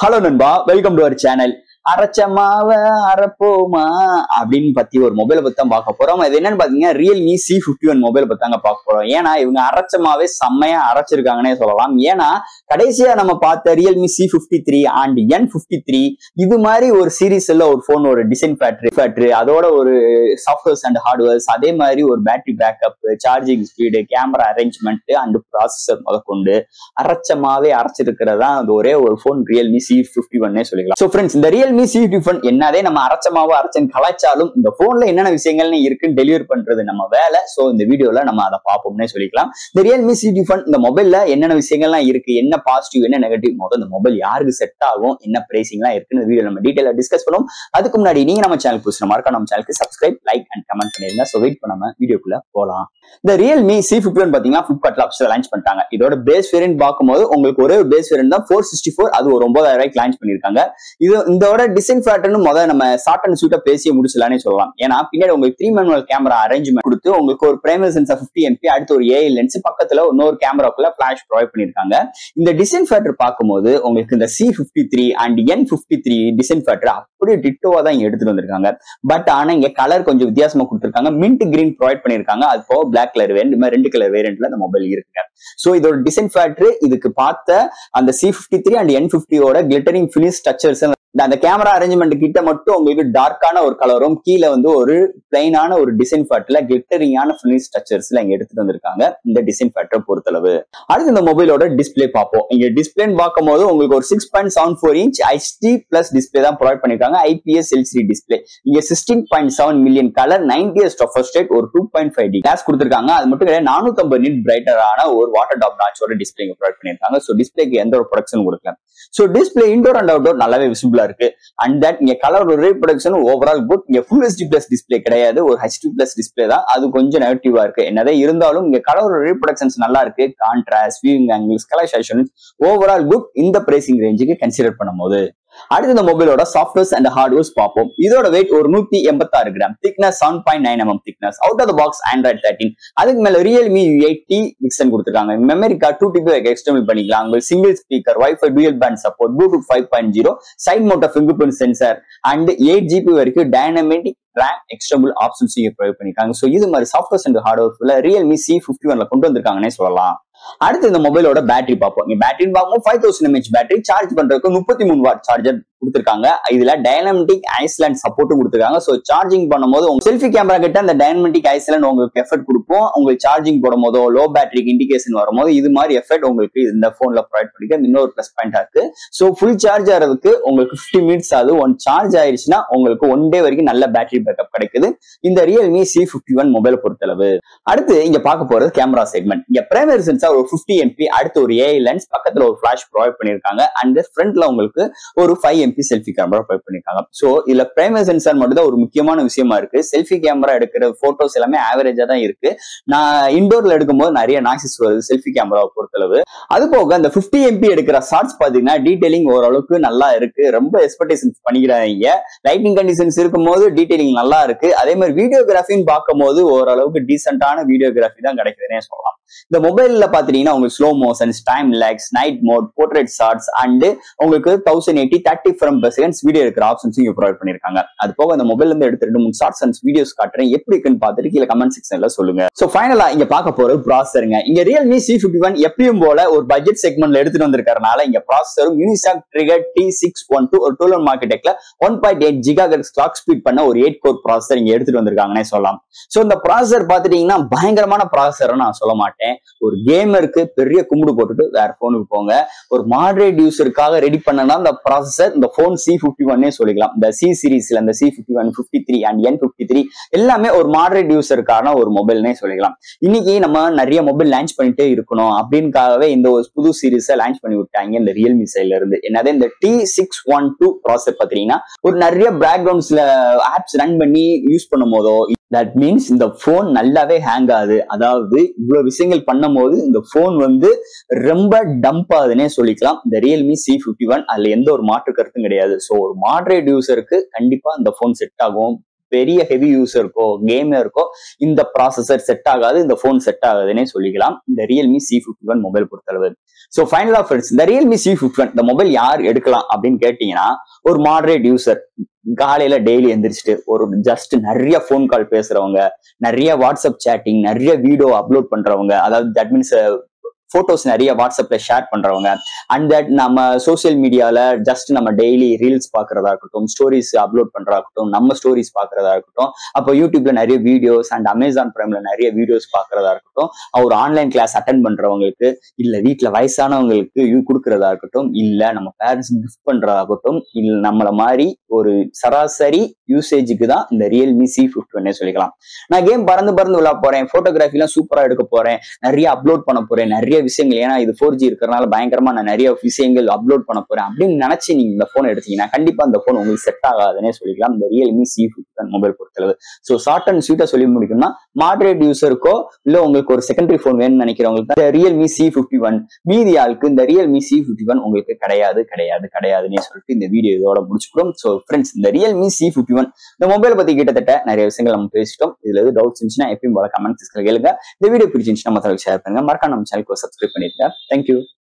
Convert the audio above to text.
hello நண்பா welcome to our channel அரைச்சமாவ அரைப்போமா அப்படின்னு பத்தி ஒரு மொபைலை பத்தி தான் பார்க்க போறோம் இது என்னன்னு பாத்தீங்கன்னா Realme C fifty one mobile பத்தி தாங்க பார்க்க போறோம் ஏன்னா இவங்க அரைச்சமாவே செம்மையா அரைச்சிருக்காங்கன்னே சொல்லலாம் ஏன்னா கடைசியா நம்ம பார்த்த Realme C fifty three and N fifty three இது மாதிரி ஒரு சீரீஸ்ல ஒரு போன் ஒரு டிசைன் ஃபேக்டரி ஃபேக்டரி அதோட ஒரு சாஃப்ட்வேர்ஸ் அண்ட் ஹார்ட்வேர்ஸ் அதே மாதிரி ஒரு battery backup charging speed camera arrangement and processor முதற்கொண்டு அரைச்சமாவே அரைச்சிருக்கிறதா அது ஒரே ஒரு போன் ரியல்மி சி பிப்டி ஒன்னே சொல்லிக்கலாம் ஸோ ஃப்ரெண்ட்ஸ் இந்த ரியல்மி சி பிப்டி ஒன் என்னதே நம்ம அரைச்சமாவோ அரைச்சன் கலாச்சாலும் இந்த போன்ல என்னென்ன விஷயங்கள்னு இருக்குன்னு டெலிவரி பண்றது நம்ம வேலை ஸோ இந்த வீடியோல நம்ம அதை பார்ப்போம்னே சொல்லிக்கலாம் இந்த ரியல்மி சி பிப்டி ஒன் இந்த மொபைல்ல என்னென்ன விஷயங்கள்லாம் இருக்கு என்ன பாசிட்டிவ் என்ன நெகட்டிவ் முதல் இந்த மொபைல் யாருக்கு செட் ஆகும் என்ன பிரைசிங்லாம் இருக்குன்னு வீடியோ நம்ம டீட்டெயிலாக டிஸ்கஸ் பண்ணுவோம் அதுக்கு முன்னாடி நீங்க நம்ம சேனல் புதுசு மறக்க நம்ம சேனலுக்கு சப்ஸ்கிரைப் லைக் அண்ட் கமெண்ட் பண்ணிருங்க ஸோ வெயிட் பண்ணாம வீடியோக்குள்ள போகலாம் இந்த ரியல்மி சி பிப்டி ஒன் பாத்தீங்கன்னா பிளிப்கார்ட்ல அப்சர் லான்ச் பண்ணிட்டாங்க இதோட பேஸ் வேரியன்ட் பார்க்கும்போது உங்களுக்கு ஒரே ஒரு பேஸ் வேரியன்ட் தான் ஃபோர் சிக்ஸ்டி ஃபோர் அது ஒரு ஒன்பதாயிரம் ரூபாய்க்கு லான்ச் பண்ணிருக்காங்க இது இதோட டிசைன் ஃபேட்டர்னு முதல்ல நம்ம ஷார்ட் அண்ட் ஸ்வீட்டா பேசி முடிச்சலானே சொல்லலாம் ஏன்னா பின்னாடி உங்களுக்கு த்ரீ மேனுவல் கேமரா அரேஞ்ச்மெண்ட் கொடுத்து உங்களுக்கு ஒரு பிரைமரி சென்சார் ஃபிஃப்டி எம்பி அடுத்து ஒரு ஏஐ லென்ஸ் பக்கத்துல இன்னொரு கேமராக்குள்ள ஃபிளாஷ் ப்ரொவைட் பண்ணிருக்காங்க இந்த டிசைன் ஃபேக்டர் பார்க்கும்போது உங்களுக்கு இந்த C fifty three and N fifty three design factor அப்படியே டிட்டோவா தான் இங்க எடுத்துட்டு வந்திருக்காங்க பட் ஆனா இங்க கலர் கொஞ்சம் வித்தியாசமா கொடுத்துருக்காங்க மின்ட் கிரீன் ப்ரொவைட் பண்ணிருக்காங்க அது போக பிளாக் கலர் வேரியன்ட் இந்த மாதிரி ரெண்டு கலர் வேரியன்ட்ல அந்த மொபைல் இருக்குங்க சோ இதோட டிசைன் ஃபேக்டர் இதுக்கு பார்த்த அந்த C fifty three and N பிப்டியோட கிளிட்டரிங் ஃபினிஷ் ஸ்ட்ரக்சர்ஸ் அந்த கேமரா அரேஞ்ச்மெண்ட் கிட்ட மட்டும் உங்களுக்கு டார்க்கான ஒரு கலரும் கீழே வந்து ஒரு பிளைனான ஒரு டிசைன் ஃபேக்டர்ல கிளிட்டரிங்கான ஃபினிஷ் ஸ்ட்ரக்சர்ஸ்ல இங்க எடுத்துட்டு வந்திருக்காங்க இந்த டிசைன் ஃபேக்டரை பொறுத்தளவு அடுத்து இந்த மொபைலோட டிஸ்பிளே பார்ப்போம் இங்க டிஸ்பிளேன்னு பார்க்கும்போது உங்களுக்கு ஒரு six point seven four inch HD plus display தான் ப்ரொவைட் பண்ணிருக்காங்க ஐபிஎஸ் எல்சிடி டிஸ்பிளே இங்க sixteen point seven million colour ninety S first state ஒரு two point five D glass கொடுத்துருக்காங்க அது மட்டும் கிடையாது நானூத்தம்பது நிட் பிரைட்டரான ஒரு வாட்டர் டாப் நாச்சோட டிஸ்பிளே இங்க ப்ரொவைட் பண்ணிருக்காங்க ஸோ டிஸ்பிளேக்கு எந்த ஒரு ப்ரொடக்ஷன் கொடுக்கல so display indoor and outdoor நல்லாவே விசிபிளா இருக்கு அண்ட் தட் இங்க கலர் ரீப்ரொடக்ஷன் ஓவரால் குட் இங்க ஃபுல் ஹெச்டி பிளஸ் டிஸ்பிளே கிடையாது ஒரு ஹெச்டி பிளஸ் டிஸ்பிளே தான் அது கொஞ்சம் நெகட்டிவா இருக்கு என்னதே இருந்தாலும் இங்க கலர் ரீப்ரொடக்ஷன்ஸ் நல்லா இருக்கு contrast viewing angles colour overall good இந்த பிரைசிங் ரேஞ்சுக்கு கன்சிடர் பண்ணும்போது அடுத்து இந்த மொபைலோட சாஃப்ட்வேர்ஸ் அண்ட் ஹார்ட்வேர்ஸ் பார்ப்போம் இதோட வெயிட் ஒரு நூத்தி எண்பத்தாறு gram thickness seven point nine MM thickness out of the box Android thirteen அதுக்கு மேல ரியல்மி எயிட் டி விக்சன் கொடுத்துருக்காங்க memory card two TB external பண்ணிக்கலாம் உங்களுக்கு single speaker wifi dual band support Bluetooth five point zero side mounted fingerprint sensor and eight GB வரைக்கும் dynamic RAM external options இங்க ப்ரொவைட் பண்ணிருக்காங்க ஸோ இது மாதிரி சாஃப்ட்வேர்ஸ் அண்ட் ஹார்ட்வேர்ஸ்ல Realme C fifty ஒன்ல கொண்டு வந்திருக்காங்கன்னே சொல்லலாம் அடுத்து இந்த மொபைலோட பேட்டரி பார்ப்போம் இங்க பேட்டரின்னு பார்ப்போம் five thousand mAh battery charge பண்றதுக்கு முப்பத்தி மூணு வாட் சார்ஜர் கொடுத்துருக்காங்க இதுல டைனமெட்டிக் ஐஸ்லேண்ட் சப்போர்ட்டும் கொடுத்துருக்காங்க ஸோ சார்ஜிங் பண்ணும்போது உங்க செல்ஃபி கேமரா கிட்ட அந்த டைனமெட்டிக் ஐஸ்லேண்ட் உங்களுக்கு எஃபெக்ட் கொடுப்போம் உங்களுக்கு சார்ஜிங் போடும் போதோ லோ பேட்டரிக்கு இண்டிகேஷன் வரும்போது இது மாதிரி எஃபெக்ட் உங்களுக்கு இந்த போன்ல ப்ரொவைட் பண்ணிக்க இன்னொரு ப்ளஸ் பாயிண்டா இருக்கு ஸோ ஃபுல் சார்ஜ் ஆகிறதுக்கு உங்களுக்கு ஃபிஃப்டி மினிட்ஸ் ஆகுது ஒன் சார்ஜ் ஆயிடுச்சுன்னா உங்களுக்கு ஒன் டே வரைக்கும் நல்ல பேட்டரி பேக்கப் கிடைக்குது இந்த Realme C fifty one mobile பொறுத்தளவு அடுத்து இங்க பார்க்க போறது கேமரா செக்மெண்ட் இங்க பிரைமரி சென்சார் ஒரு ஃபிஃப்டி எம்பி அடுத்து ஒரு ஏஐ லென்ஸ் பக்கத்துல ஒரு ஃபிளாஷ் ப்ரொவைட் பண்ணிருக்காங்க அண்ட் ஃப்ரண்ட்ல உங்களுக்கு ஒரு five MP selfie camera provide பண்ணிருக்காங்க ஸோ இதுல பிரைமரி சென்சார் மட்டும் தான் ஒரு முக்கியமான விஷயமா இருக்கு செல்ஃபி கேமரா எடுக்கிற போட்டோஸ் எல்லாமே ஆவரேஜா தான் இருக்கு நான் இண்டோர்ல எடுக்கும்போது நிறைய நாய்ஸஸ் வருது செல்ஃபி கேமராவை பொறுத்தளவு அது போக அந்த ஃபிஃப்டி எம்பி எடுக்கிற ஷார்ட்ஸ் பாத்தீங்கன்னா டீடைலிங் ஓரளவுக்கு நல்லா இருக்கு ரொம்ப எக்ஸ்பெக்டேஷன்ஸ் பண்ணிக்கிறாங்க லைட்டிங் கண்டிஷன்ஸ் இருக்கும்போது டீடைலிங் நல்லா இருக்கு அதே மாதிரி வீடியோகிராஃபின்னு பார்க்கும்போது ஓரளவுக்கு டீசென்டான வீடியோகிராஃபி தான் கிடைக்குதுன்னே சொல்லலாம் இந்த மொபைல்ல பாத்தீங்கன்னா உங்களுக்கு slow motions time lapse night mode portrait shots and உங்களுக்கு thousand eighty thirty frame per seconds video எடுக்கிற ஆப்ஷன்ஸ் இங்க ப்ரொவைட் பண்ணிருக்காங்க அது போக அந்த மொபைல்ல இருந்து எடுத்து ரெண்டு மூணு ஷார்ட்ஸ் அண்ட் வீடியோஸ் காட்டுறேன் எப்படி இருக்குன்னு பார்த்துட்டு கீழே கமெண்ட் செக்ஷன்ல சொல்லுங்க சோ ஃபைனலா இங்க பார்க்க போறது ப்ராசருங்க இங்க ரியல்மி சி பிப்டி ஒன் எப்பயும் போல ஒரு பட்ஜெட் செக்மெண்ட்ல எடுத்துட்டு வந்திருக்கறனால இங்க ப்ராசரும் Unisoc Tiger T six one two ஒரு டூலர் மார்க்கெட்டெக்ல one point eight giga clock speed பண்ண ஒரு எயிட் கோர் ப்ராசர் இங்க எடுத்துட்டு வந்திருக்காங்கன்னே சொல்லலாம் சோ இந்த ப்ராசர் பாத்துட்டீங்கன்னா பயங்கரமான ப்ராசர் நான் சொல்ல மாட்டேன் ஒரு கேமருக்கு பெரிய கும்பிடு போட்டுட்டு வேற போனுக்கு போங்க ஒரு மாடரேட் யூசருக்காக ரெடி பண்ணனா இந்த ப்ராசஸர் இந்த போன் சி பிப்டி ஒன்னே சொல்லிக்கலாம் இந்த சி சீரீஸ்ல இந்த C fifty one fifty three and N fifty three எல்லாமே ஒரு மாடரேட் யூசருக்கான ஒரு மொபைல்னே சொல்லிக்கலாம் இன்னைக்கு நம்ம நிறைய மொபைல் லான்ச் பண்ணிட்டே இருக்கணும் அப்படின்காகவே இந்த ஒரு புது சீரீஸை லான்ச் பண்ணி விட்டாங்க இந்த ரியல்மி சைட்ல இருந்து என்னது இந்த டி சிக்ஸ் ஒன் டூ ப்ராசர் பாத்தீங்கன்னா ஒரு நிறைய பேக்ரவுண்ட்ஸ்ல ஆப்ஸ் ரன் பண்ணி யூஸ் பண்ணும் போதோ தட் மீன்ஸ் இந்த போன் நல்லாவே ஹேங் ஆகுது அதாவது இவ்வளவு விஷயங்கள் பண்ணும் போது இந்த போன் வந்து ரொம்ப டம்ப் ஆகுதுன்னே சொல்லிக்கலாம் இந்த ரியல்மி சி பிப்டி ஒன் அதுல எந்த ஒரு மாற்று கருத்தும் கிடையாது ஸோ ஒரு மாடரேட் யூசருக்கு கண்டிப்பா இந்த போன் செட் ஆகும் பெரிய ஹெவி யூஸருக்கோ கேமருக்கோ இந்த ப்ராசஸர் செட் ஆகாது இந்த ஃபோன் செட் ஆகாதுன்னே சொல்லிக்கலாம் இந்த Realme C fifty one mobile பொறுத்தளவு ஸோ ஃபைனலா ஃப்ரெண்ட்ஸ் இந்த ரியல்மி சி ஃபிஃப்டி ஒன் இந்த மொபைல் யார் எடுக்கலாம் அப்படின்னு கேட்டீங்கன்னா ஒரு மாடரேட் யூசர் காலையில டெய்லி எந்திரிச்சிட்டு ஒரு ஜஸ்ட் நிறைய ஃபோன் கால் பேசுறவங்க நிறைய வாட்ஸ்அப் சேட்டிங் நிறைய வீடியோ அப்லோட் பண்றவங்க அதாவது தட் மீன்ஸ் போட்டோஸ் நிறைய வாட்ஸ்அப்ல ஷேர் பண்றவங்க அண்ட் தட் நம்ம சோசியல் மீடியால ஜஸ்ட் நம்ம டெய்லி ரீல்ஸ் பாக்குறதா இருக்கட்டும் ஸ்டோரிஸ் அப்லோட் பண்றதா இருக்கட்டும் நம்ம ஸ்டோரிஸ் பாக்குறதா இருக்கட்டும் அப்போ யூடியூப்ல நிறைய வீடியோஸ் அண்ட் அமேசான் பிரைம்ல நிறைய வீடியோஸ் பாக்குறதா இருக்கட்டும் ஒரு ஆன்லைன் கிளாஸ் அட்டன் பண்றவங்களுக்கு இல்ல வீட்டுல வயசானவங்களுக்கு யூ கொடுக்கறதா இருக்கட்டும் இல்ல நம்ம பேரண்ட்ஸ் கிஃப்ட் பண்றதாகட்டும் இல்ல நம்மள மாதிரி ஒரு சராசரி யூசேஜுக்கு தான் இந்த ரியல்மி சி ஃபிஃப்டி சொல்லிக்கலாம் நான் கேம் பறந்து பறந்து விழா போறேன் போட்டோகிராஃபி எல்லாம் சூப்பரா எடுக்க போறேன் நிறைய அப்லோட் பண்ண போறேன் நிறைய விஷயங்கள் ஏன்னா இது ஃபோர் ஜி இருக்கிறனால பயங்கரமா நான் நிறைய விஷயங்கள் அப்லோட் பண்ண போறேன் அப்படின்னு நினைச்சு நீங்க இந்த போன் எடுத்தீங்கன்னா கண்டிப்பா இந்த போன் உங்களுக்கு செட் ஆகாதுன்னே சொல்லிக்கலாம் இந்த ரியல்மி சி ஃபிஃப்டி மொபைல் பொறுத்தளவு ஸோ ஷார்ட் அண்ட் ஸ்வீட்டா சொல்லி முடிக்கணும்னா மாடரேட் யூசருக்கோ இல்ல உங்களுக்கு ஒரு செகண்டரி போன் வேணும்னு நினைக்கிறவங்களுக்கு இந்த ரியல்மி சி ஃபிஃப்டி ஒன் மீதி ஆளுக்கு இந்த ரியல்மி சி ஃபிஃப்டி ஒன் உங்களுக்கு கிடையாது கிடையாது கிடையாதுன்னே சொல்லிட்டு இந்த வீடியோ இதோட முடிச்சுக்கிறோம் ஸோ ஃப்ரெண்ட்ஸ் இந்த ரியல்மி சி ஃபிஃப்டி ஒன் இந்த மொபைல் பத்தி கிட்டத்தட்ட நிறைய விஷயங்கள் நம்ம பேசிட்டோம் இதுல எது டவுட்ஸ் இருந்துச்சுன்னா எப்பயும் போல கமெண்ட்ஸ் கேளுங்க இந்த வீடியோ பிடிச்சிருந்துச்சுன்னா மற்றவங்களுக்கு ஷேர் பண்ணுங்க மறக்காம நம்ம சேனலுக்கு சப்ஸ்கிரைப் பண்ணிருக்கேன் தேங்க்யூ